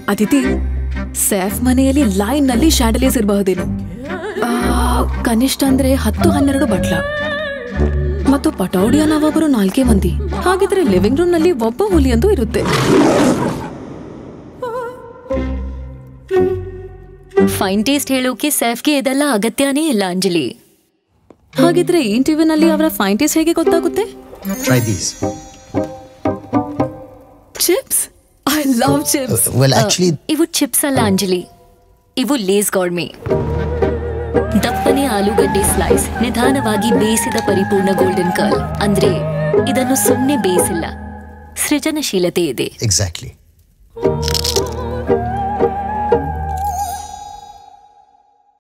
Aditi safe ಮನೆಯಲ್ಲಿ line ನಲ್ಲಿ ಶಾಂಡಲಿಯರ್ಸ್ ಇರಬಹುದೇನು ಆ, ಕನಿಷ್ಠ ಅಂದ್ರೆ ಹತ್ತು ಹನ್ನೆರಡು ಬಟ್ಲ ಮತ್ತು ಪಟೌಡಿಯ ನಾವೊಬ್ಬರು ನಾಲ್ಕೇ ಮಂದಿ ಹಾಗಿದ್ರೆ ಲಿವಿಂಗ್ ರೂಮ್ ನಲ್ಲಿ ಒಬ್ಬ ಹುಲಿ ಅಂತೂ ಇರುತ್ತೆ ಫೈನ್ ಟೇಸ್ಟ್ ಹೇಳೋಕೆ ಸೆಫ್ಗೆ ಇದೆಲ್ಲ ಅಗತ್ಯನೇ ಇಲ್ಲ ಅಂಜಲಿ ಹಾಗಿದ್ರೆ ಈ ಟಿವಿನಲ್ಲಿ ಅವರ ಫೈನ್ ಟೇಸ್ಟ್ ಹೇಗೆ ಗೊತ್ತಾಗುತ್ತೆ Try these. Chips I love chips Well, actually, ಇವು ಚಿಪ್ಸ್ ಅಲ್ಲ ಅಂಜಲಿ ಇವು ಲೇಸ್ ಗಾರ್ಮೆ ದಪ್ಪನೆ ಆಲೂಗಡ್ಡೆ ಸ್ಲೈಸ್ ನಿಧಾನವಾಗಿ ಬೇಯಿಸಿದ ಪರಿಪೂರ್ಣ ಗೋಲ್ಡನ್ ಕರ್ಲ್ ಅಂದ್ರೆ ಇದನ್ನು ಸುಮ್ಮನೆ ಬೇಯಿಸಿಲ್ಲ ಸೃಜನಶೀಲತೆ ಇದೆ exactly.